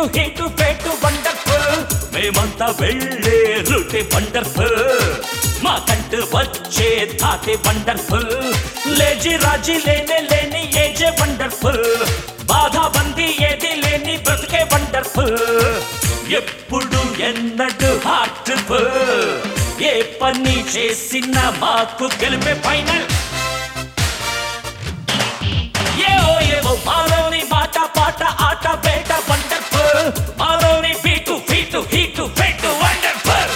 heat పేటు wonderful మేమంతా వెళ్ళే రూటే వండర్ఫుల్ మా కంటు వచ్చే తాతే వండర్ఫుల్ లేజీ రాజీ లేనే లేని ఏజే వండర్ఫుల్ బాధ బంది ఏది లేని బ్రతికే వండర్ఫుల్ ఎప్పుడు ఎన్నడు హార్ట్ఫుల్ ఏ పని చేసినా మాకు గెలిపే ఫైనల్ ఏవో ఏవో మాలోని మాట పాట ఆట పేట వండర్ఫుల్ మాలోని బీటు ఫీటు హీటు పెట్టు wonderful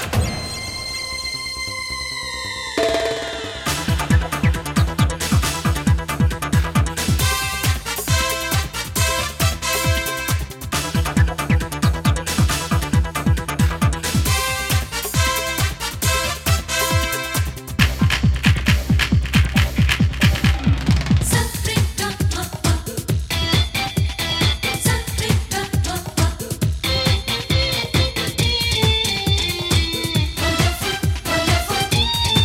Safrika papa Safrika papa Wonderful wonderful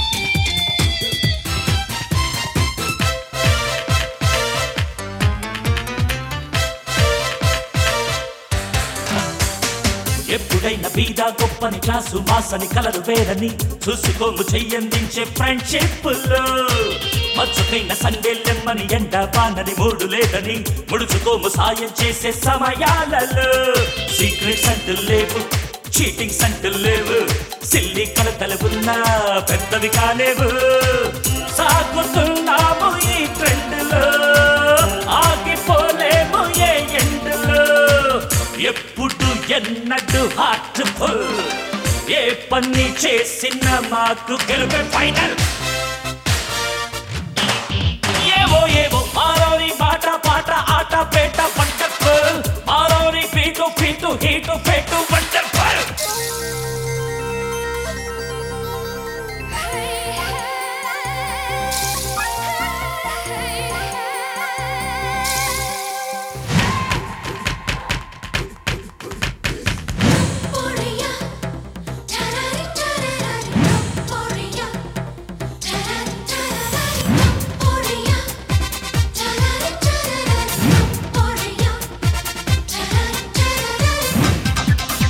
ఎప్పుడైనా బీద గొప్పని క్లాసు మాసని కలరు వేరని చూసుకోము చెయ్యందించే ఫ్రెండ్షిప్ మచ్చుకైన సండే లెమ్మని ఎండ బానని మూడు లేదని ముడుచుకోము సాయం చేసే సమయాలలో సీక్రెట్స్ అంటూ లేవు చీటింగ్స్ అంటూ లేవు సిల్లి కలతలు ఉన్నా పెద్దవి కాలేవు సాగుతున్నాము ఈ ట్రెండ్లో ఆగిపోలేము ఏ ఎండ్లో ఎప్పుడు ఎన్నడు హార్ట్ఫుల్ ఏ పని చేసిన మాకు గెలుపే ఫైనల్ ఏవో ఏవో మాలోని మాట పాట ఆట పేట వండర్ఫుల్ మాలోని పీటు పీటు హీటు పెట్టు wonderful Oriya tarari tarari Oriya tarari tarari Oriya tarari tarari Oriya tarari tarari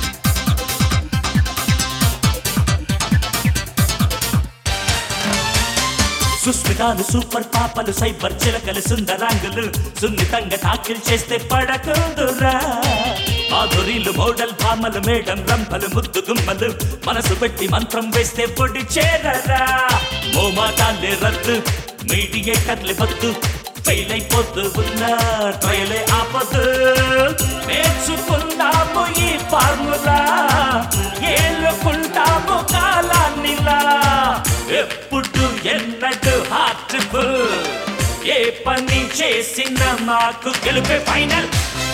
సుస్మితాలు సూపర్ పాపలు సైబర్ చిలకలు సుందరాంగులు సున్నితంగా టాకిల్ చేస్తే పడకుందురా మాధురీలు మోడల్ భామలు మేడం రంపలు ముద్దు గుమ్మలు మనసు పెట్టి మంత్రం వేస్తే పొడి చేరరా మోమాటాలే రద్దు మీడియేటర్లే వద్దు ఫెయిల్ అయిపోతూ ఉన్నా ట్రయలే ఆపదు నేర్చుకుందాము ఈ ఫార్ములా ఏలుకుంటాము కాలాన్నిలా ఎప్పుడు ఎన్నడు హార్ట్ఫుల్ ఏ పని చేసిన మాకు గెలుపే ఫైనల్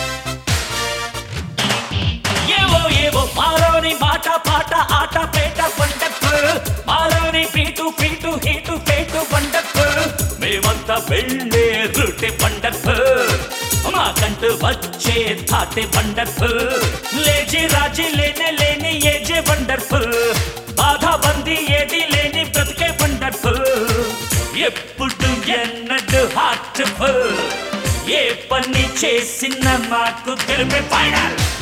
ఏవో ఏవో మాలోని మాట పాట ఆట పేట వండర్ఫుల్ మాలోని పీటు పీటు హీటు పేటు వండర్ఫుల్ మేమంతా వెళ్ళే రూటే వండర్ఫుల్ మాకంటూ వచ్చే థాటే వండర్ఫుల్ లేజీ రాజీ లేనే లేని ఏజే వండర్ఫుల్ బాధ బంది ఏది లేని బ్రతికే వండర్ఫుల్ ఎప్పుడు ఎన్నడు హార్ట్ఫుల్ ఏ పని చేసిన మాకు గెలిపే ఫైనల్